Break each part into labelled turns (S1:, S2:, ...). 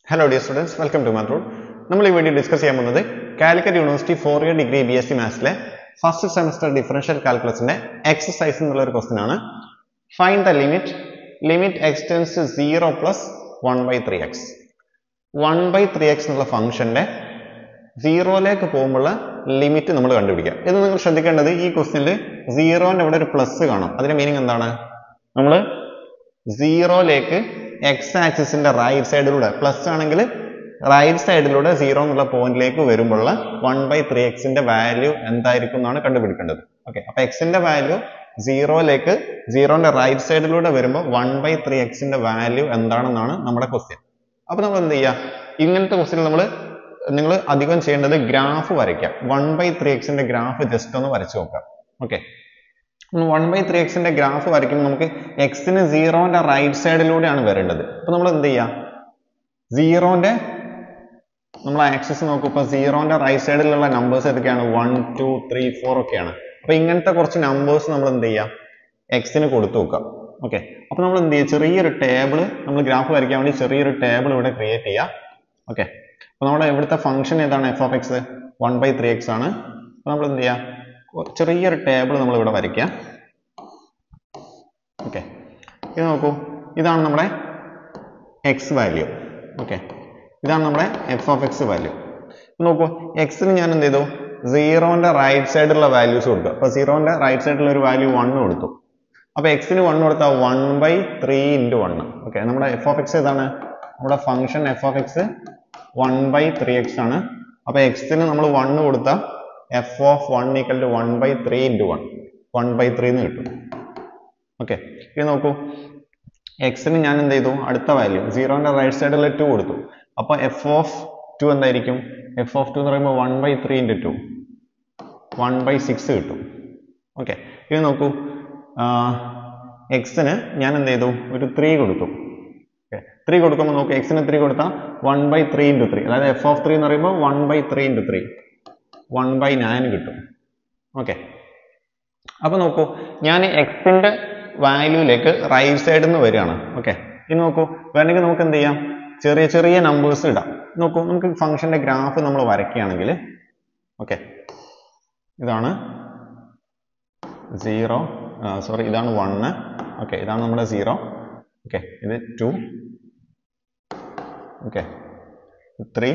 S1: hello dear students welcome to മാത്രൂഡ് നമ്മൾ ഈ വീഡിയോ ഡിസ്കസ് ചെയ്യാൻ പോകുന്നത് Calicut university four year degree B S C മാത്സിലെ ഫസ്റ്റ് സെമസ്റ്റർ ഡിഫറൻഷ്യൽ കാൽക്കുലസിന്റെ എക്സസൈസ് എന്നുള്ള ഒരു ക്വസ്റ്റൻ ആണ് find the limit limit x tends zero plus one by three x one by three x എന്നുള്ള ഫംഗ്ഷന്റെ സീറോയിലേക്ക് പോകുമ്പോഴുള്ള ലിമിറ്റ് നമ്മൾ കണ്ടുപിടിക്കാം ഇത് നിങ്ങൾ ശ്രദ്ധിക്കേണ്ടത് ഈ ക്വസ്റ്റ്യനിൽ സീറോന്റെ അവിടെ ഒരു പ്ലസ് കാണും അതിന്റെ മീനിങ് എന്താണ് നമ്മൾ സീറോയിലേക്ക് എക്സ് ആക്സിസിന്റെ റൈറ്റ് സൈഡിലൂടെ പ്ലസ് ആണെങ്കിൽ റൈറ്റ് സൈഡിലൂടെ സീറോ എന്നുള്ള പോയിന്റിലേക്ക് വരുമ്പോഴുള്ള വൺ ബൈ ത്രീ എക്സിന്റെ വാല്യൂ എന്തായിരിക്കും എന്നാണ് കണ്ടുപിടിക്കേണ്ടത് ഓക്കെ അപ്പൊ എക്സിന്റെ വാല്യൂ സീറോയിലേക്ക് സീറോന്റെ റൈറ്റ് സൈഡിലൂടെ വരുമ്പോൾ വൺ ബൈ ത്രീ എക്സിന്റെ വാല്യൂ എന്താണെന്നാണ് നമ്മുടെ ക്വസ്റ്റ്യൻ അപ്പൊ നമ്മൾ എന്ത് ചെയ്യുക ഇങ്ങനത്തെ ക്വസ്റ്റ്യൻ നമ്മൾ നിങ്ങൾ അധികം ചെയ്യേണ്ടത് ഗ്രാഫ് വരയ്ക്കാം വൺ ബൈ ത്രീ എക്സിന്റെ ഗ്രാഫ് ജസ്റ്റ് ഒന്ന് വരച്ചു നോക്കാം ഓക്കെ വൺ ബൈ ത്രീ എക്സിന്റെ ഗ്രാഫ് വരയ്ക്കുമ്പോൾ നമുക്ക് എക്സിന് സീറോന്റെ റൈറ്റ് സൈഡിലൂടെയാണ് വരേണ്ടത് അപ്പൊ നമ്മൾ എന്ത് ചെയ്യാം സീറോന്റെ നമ്മൾ ആക്സിസ് നോക്കും ഇപ്പൊ സീറോന്റെ റൈറ്റ് സൈഡിലുള്ള നമ്പേഴ്സ് ഏതൊക്കെയാണ് വൺ ടു ത്രീ ഫോർ ഒക്കെയാണ് അപ്പൊ ഇങ്ങനത്തെ കുറച്ച് നമ്പേഴ്സ് നമ്മൾ എന്ത് ചെയ്യാം എക്സിന് കൊടുത്തു നോക്കാം ഓക്കെ അപ്പൊ നമ്മൾ എന്ത് ചെയ്യുക ചെറിയൊരു ടേബിൾ നമ്മൾ ഗ്രാഫ് വരയ്ക്കാൻ വേണ്ടി ചെറിയൊരു ടേബിൾ ഇവിടെ ക്രിയേറ്റ് ചെയ്യാം ഓക്കെ അപ്പൊ നമ്മുടെ ഇവിടുത്തെ ഫംഗ്ഷൻ ഏതാണ് f of x one by three x ആണ് അപ്പൊ നമ്മൾ എന്ത് ചെയ്യാം ചെറിയൊരു ടേബിൾ നമ്മൾ ഇവിടെ വരയ്ക്കാം ഓക്കെ ഇത് നോക്കൂ ഇതാണ് നമ്മുടെ എക്സ് വാല്യൂ ഓക്കെ ഇതാണ് നമ്മുടെ എഫ് ഓഫ് എക്സ് വാല്യൂ നോക്കൂ എക്സിന് ഞാൻ എന്ത് ചെയ്തു സീറോന്റെ റൈറ്റ് സൈഡിലുള്ള വാല്യൂസ് കൊടുക്കുക അപ്പൊ സീറോന്റെ റൈറ്റ് സൈഡിലുള്ള ഒരു വാല്യൂ വൺ കൊടുത്തു അപ്പൊ എക്സിന് വൺ കൊടുത്താൽ one by three into one okay നമ്മുടെ എഫ് ഓഫ് എക്സ് ഏതാണ് നമ്മുടെ function f of x one by three x ആണ് അപ്പൊ എക്സിന് നമ്മൾ വൺ കൊടുത്താൽ f of one equal to one by three into one one by three എന്ന് കിട്ടും ഓക്കെ ഇത് നോക്കൂ എക്സിന് ഞാൻ എന്ത് ചെയ്തു അടുത്ത വാല്യൂ സീറോന്റെ റൈറ്റ് സൈഡിൽ ടു കൊടുത്തു അപ്പൊ എഫ് ഓഫ് ടു എന്തായിരിക്കും എഫ് ഓഫ് ടു എന്ന് പറയുമ്പോൾ one by three into two one by six കിട്ടും ഓക്കെ ഇത് നോക്കൂ എക്സിന് ഞാൻ എന്ത് ചെയ്തു ഒരു ത്രീ കൊടുത്തു ത്രീ കൊടുക്കുമ്പോൾ നോക്കൂ എക്സിന് ത്രീ കൊടുത്താൽ one by three into three അതായത് എഫ് ഓഫ് ത്രീ എന്ന് പറയുമ്പോൾ one by three into three one by nine കിട്ടും ഓക്കെ അപ്പൊ നോക്കൂ ഞാൻ എക്സിന്റെ വാല്യൂയിലേക്ക് റൈറ്റ് സൈഡിൽ നിന്ന് വരികയാണ് ഓക്കെ ഇനി നോക്കൂ വേണമെങ്കിൽ നമുക്ക് എന്ത് ചെയ്യാം ചെറിയ ചെറിയ നമ്പേഴ്സ് ഇടാം നോക്കൂ നമുക്ക് ഫംഗ്ഷന്റെ ഗ്രാഫ് നമ്മൾ വരയ്ക്കുകയാണെങ്കിൽ ഓക്കെ ഇതാണ് സീറോ സോറി ഇതാണ് വണ്ണ് ഓക്കെ ഇതാണ് നമ്മുടെ സീറോ ഓക്കെ ഇത് ടു ഓക്കെ ത്രീ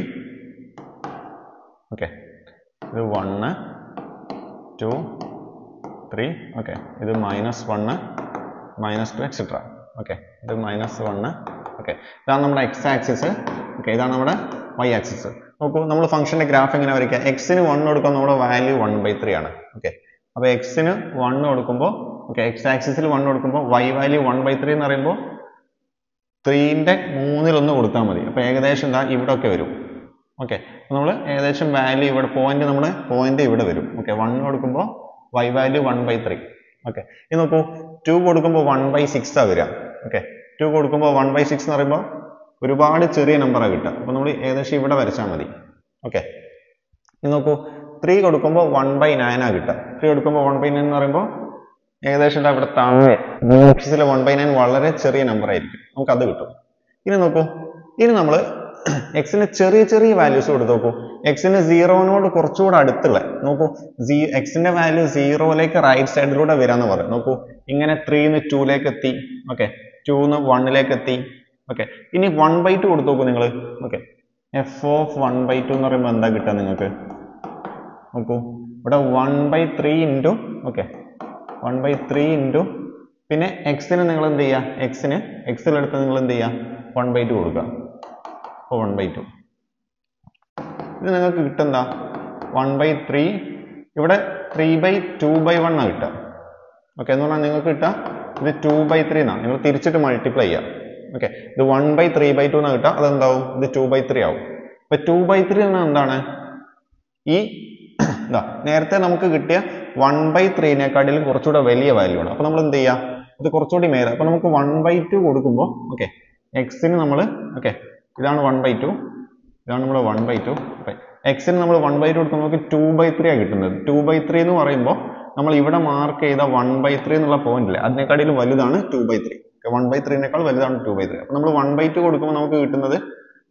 S1: ഓക്കെ ഇത് വണ്ണ് ടു ത്രീ ഓക്കെ ഇത് minus one minus two etcetera okay ഇത് മൈനസ് വണ്ണ് ഓക്കെ ഇതാണ് നമ്മുടെ എക്സ് ആക്സിസ് ഓക്കെ ഇതാണ് നമ്മുടെ വൈ ആക്സിസ് നോക്കൂ നമ്മൾ ഫംഗ്ഷന്റെ ഗ്രാഫ് എങ്ങനെ വരയ്ക്കുക എക്സിന് വൺ കൊടുക്കുമ്പോൾ നമ്മുടെ വാല്യൂ വൺ ബൈ ത്രീ ആണ് ഓക്കെ അപ്പോൾ എക്സിന് വൺ കൊടുക്കുമ്പോൾ ഓക്കെ എക്സ് ആക്സിസിൽ വൺ കൊടുക്കുമ്പോൾ y value one by three എന്ന് പറയുമ്പോൾ ത്രീൻ്റെ മൂന്നിലൊന്ന് കൊടുത്താൽ മതി അപ്പോൾ ഏകദേശം എന്താ ഇവിടെ ഒക്കെ വരും ഓക്കെ നമ്മൾ ഏകദേശം വാല്യൂ ഇവിടെ പോയിന്റ് നമ്മൾ പോയിന്റ് ഇവിടെ വരും ഓക്കെ വൺ കൊടുക്കുമ്പോൾ y value one by three okay ഇത് നോക്കൂ ടു കൊടുക്കുമ്പോൾ വൺ ബൈ സിക്സ് ആ വരിക ഓക്കെ ടു കൊടുക്കുമ്പോൾ വൺ ബൈ സിക്സ് എന്ന് പറയുമ്പോൾ ഒരുപാട് ചെറിയ നമ്പറാണ് കിട്ടുക അപ്പോൾ നമ്മൾ ഏകദേശം ഇവിടെ വരച്ചാൽ മതി ഓക്കെ ഇത് നോക്കൂ ത്രീ കൊടുക്കുമ്പോൾ വൺ ബൈ നയൻ ആ കിട്ടുക ത്രീ കൊടുക്കുമ്പോൾ വൺ ബൈ നയൻ എന്ന് പറയുമ്പോൾ ഏകദേശം ഇവിടെ താഴെ ഓപ്ഷൻസിലെ വൺ ബൈ നയൻ വളരെ ചെറിയ നമ്പർ ആയിരിക്കും നമുക്ക് അത് കിട്ടും ഇനി നോക്കൂ ഇനി നമ്മൾ എക്സിന് ചെറിയ ചെറിയ വാല്യൂസ് കൊടുത്ത് നോക്കൂ എക്സിന് സീറോനോട് കുറച്ചുകൂടെ അടുത്തുള്ള നോക്കൂ സീ എക്സിന്റെ വാല്യൂ സീറോയിലേക്ക് റൈറ്റ് സൈഡിലൂടെ വരാന്ന് പറയും നോക്കൂ ഇങ്ങനെ ത്രീന്ന് ടൂലേക്ക് എത്തി ഓക്കെ ടൂന്ന് വണ്ണിലേക്ക് എത്തി ഓക്കെ ഇനി വൺ ബൈ ടു കൊടുത്തു നോക്കൂ നിങ്ങൾ okay f of one by two എന്ന് പറയുമ്പോൾ എന്താ കിട്ടുക നിങ്ങൾക്ക് നോക്കൂ ഇവിടെ one by three into okay one by three into പിന്നെ എക്സിന് നിങ്ങൾ എന്ത് ചെയ്യുക എക്സിന് എക്സിലെടുത്ത് നിങ്ങൾ എന്ത് ചെയ്യുക വൺ ബൈ ടു കൊടുക്കുക അപ്പോൾ വൺ ബൈ ടു ഇത് നിങ്ങൾക്ക് കിട്ടുന്ന വൺ ബൈ ത്രീ ഇവിടെ three by two by one ആണ് കിട്ടുക ഓക്കെ എന്ന് പറഞ്ഞാൽ നിങ്ങൾക്ക് കിട്ടുക ഇത് ടു ബൈ ത്രീ എന്നാണ് നിങ്ങൾ തിരിച്ചിട്ട് മൾട്ടിപ്ലൈ ചെയ്യുക ഓക്കെ ഇത് one by three by two എന്നാണ് കിട്ടുക അതെന്താവും ഇത് ടു ബൈ ത്രീ ആവും ഇപ്പൊ ടു ബൈ ത്രീ എന്നാൽ എന്താണ് ഈ ഇതാ നേരത്തെ നമുക്ക് കിട്ടിയ വൺ ബൈ ത്രീനെക്കാട്ടിലും കുറച്ചുകൂടെ വലിയ വാല്യൂ ആണ് അപ്പൊ നമ്മൾ എന്ത് ചെയ്യുക ഇത് കുറച്ചുകൂടി മേലെ അപ്പൊ നമുക്ക് വൺ ബൈ ടു കൊടുക്കുമ്പോൾ ഓക്കെ എക്സിന് നമ്മൾ ഓക്കെ ഇതാണ് വൺ ബൈ ടു ഇതാണ് നമ്മുടെ വൺ ബൈ ടു എക്സിന് നമ്മൾ വൺ ബൈ ടു കൊടുക്കുമ്പോൾ നമുക്ക് ടു ബൈ ത്രീ ആണ് കിട്ടുന്നത് ടു ബൈ ത്രീ എന്ന് പറയുമ്പോൾ നമ്മൾ ഇവിടെ മാർക്ക് ചെയ്ത വൺ ബൈ ത്രീ എന്നുള്ള പോയിന്റ് ഇല്ലേ അതിനെക്കാട്ടിലും വലുതാണ് two by three one by ത്രീനേക്കാൾ വലുതാണ് ടു ബൈ ത്രീ അപ്പൊ നമ്മൾ വൺ ബൈ ടു കൊടുക്കുമ്പോൾ നമുക്ക് കിട്ടുന്നത്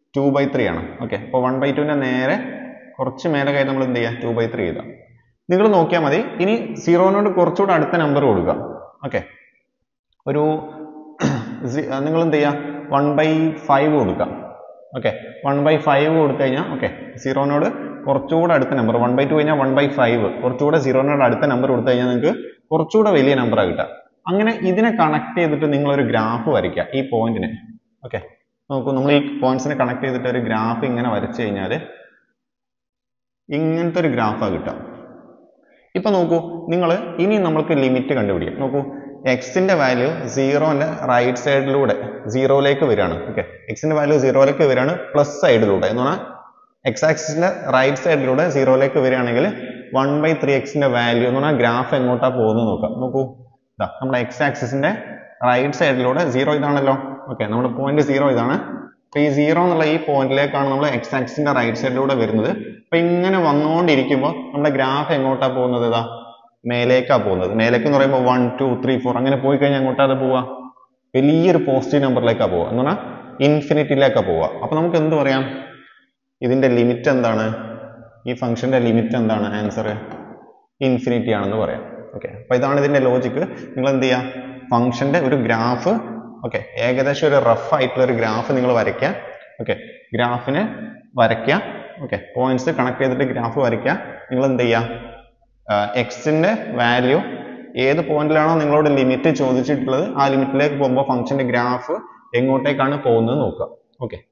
S1: ടു ബൈ ത്രീ ആണ് ഓക്കെ അപ്പോൾ വൺ ബൈ ടുവിൻ്റെ നേരെ കുറച്ച് മേലെ കയറി നമ്മൾ എന്ത് ചെയ്യുക ടു ബൈ ത്രീ എഴുതാം നിങ്ങൾ നോക്കിയാൽ മതി ഇനി സീറോനോട് കുറച്ചുകൂടെ അടുത്ത നമ്പർ കൊടുക്കുക ഓക്കെ ഒരു നിങ്ങൾ എന്ത് ചെയ്യുക വൺ ബൈ ഫൈവ് കൊടുക്കുക ഓക്കെ വൺ ബൈ ഫൈവ് കൊടുത്തു കഴിഞ്ഞാൽ ഓക്കെ സീറോനോട് കുറച്ചുകൂടെ അടുത്ത നമ്പർ വൺ ബൈ ടു കഴിഞ്ഞാൽ വൺ ബൈ ഫൈവ് കുറച്ചുകൂടെ സീറോനോട് അടുത്ത നമ്പർ കൊടുത്തു കഴിഞ്ഞാൽ നിങ്ങൾക്ക് കുറച്ചുകൂടെ വലിയ നമ്പറാണ് കിട്ടുക അങ്ങനെ ഇതിനെ കണക്ട് ചെയ്തിട്ട് നിങ്ങൾ ഒരു ഗ്രാഫ് വരയ്ക്കുക ഈ പോയിന്റിനെ ഓക്കെ നോക്കൂ നമ്മൾ ഈ പോയിന്റ്സിനെ കണക്ട് ചെയ്തിട്ട് ഒരു ഗ്രാഫ് ഇങ്ങനെ വരച്ചു കഴിഞ്ഞാൽ ഇങ്ങനത്തെ ഒരു ഗ്രാഫാണ് കിട്ടുക ഇപ്പൊ നോക്കൂ നിങ്ങൾ ഇനി നമ്മൾക്ക് ലിമിറ്റ് കണ്ടുപിടിക്കാം നോക്കൂ എക്സിന്റെ വാല്യൂ സീറോന്റെ റൈറ്റ് സൈഡിലൂടെ സീറോയിലേക്ക് വരികയാണ് ഓക്കെ എക്സിന്റെ വാല്യൂ സീറോയിലേക്ക് വരികയാണ് പ്ലസ് സൈഡിലൂടെ എന്ന് പറഞ്ഞാൽ എക്സ് ആക്സിന്റെ റൈറ്റ് സൈഡിലൂടെ സീറോയിലേക്ക് വരികയാണെങ്കിൽ വൺ ബൈ ത്രീ എക്സിന്റെ വാല്യൂ എന്ന് പറഞ്ഞാൽ ഗ്രാഫ് എങ്ങോട്ടാ പോകുന്നത് നോക്കാം നോക്കൂ ഇതാ നമ്മുടെ എക്സ് ആക്സിന്റെ റൈറ്റ് സൈഡിലൂടെ സീറോ ഇതാണല്ലോ ഓക്കെ നമ്മുടെ പോയിന്റ് സീറോ ഇതാണ് അപ്പൊ ഈ സീറോ എന്നുള്ള ഈ പോയിന്റിലേക്കാണ് നമ്മൾ എക്സ് ആക്സിന്റെ റൈറ്റ് സൈഡിലൂടെ വരുന്നത് അപ്പൊ ഇങ്ങനെ വന്നുകൊണ്ടിരിക്കുമ്പോൾ നമ്മുടെ ഗ്രാഫ് എങ്ങോട്ടാ പോകുന്നത് ഇതാ മേലേക്കാ പോകുന്നത് മേലേക്ക് എന്ന് പറയുമ്പോൾ വൺ ടു ത്രീ ഫോർ അങ്ങനെ പോയി കഴിഞ്ഞാൽ എങ്ങോട്ടാ അത് പോവുക വലിയൊരു പോസിറ്റീവ് നമ്പറിലേക്കാ പോവുക എന്ന് പറഞ്ഞാൽ ഇൻഫിനിറ്റിയിലേക്കാ പോവുക അപ്പൊ നമുക്ക് എന്ത് പറയാം ഇതിന്റെ ലിമിറ്റ് എന്താണ് ഈ ഫംഗ്ഷന്റെ ലിമിറ്റ് എന്താണ് ആൻസർ ഇൻഫിനിറ്റി ആണെന്ന് പറയാം ഓക്കെ അപ്പൊ ഇതാണ് ഇതിന്റെ ലോജിക്ക് നിങ്ങൾ എന്ത് ചെയ്യാം ഫംഗ്ഷന്റെ ഒരു ഗ്രാഫ് ഓക്കെ ഏകദേശം ഒരു റഫ് ആയിട്ടുള്ള ഒരു ഗ്രാഫ് നിങ്ങൾ വരയ്ക്കുക ഓക്കെ ഗ്രാഫിന് വരയ്ക്കുക ഓക്കെ പോയിന്റ്സ് കണക്ട് ചെയ്തിട്ട് ഗ്രാഫ് വരയ്ക്കുക നിങ്ങൾ എന്ത് ചെയ്യുക എക്സിന്റെ വാല്യൂ ഏത് പോയിന്റിലാണോ നിങ്ങളോട് ലിമിറ്റ് ചോദിച്ചിട്ടുള്ളത് ആ ലിമിറ്റിലേക്ക് പോകുമ്പോൾ ഫംഗ്ഷന്റെ ഗ്രാഫ് എങ്ങോട്ടേക്കാണ് പോകുന്നത് നോക്കുക ഓക്കെ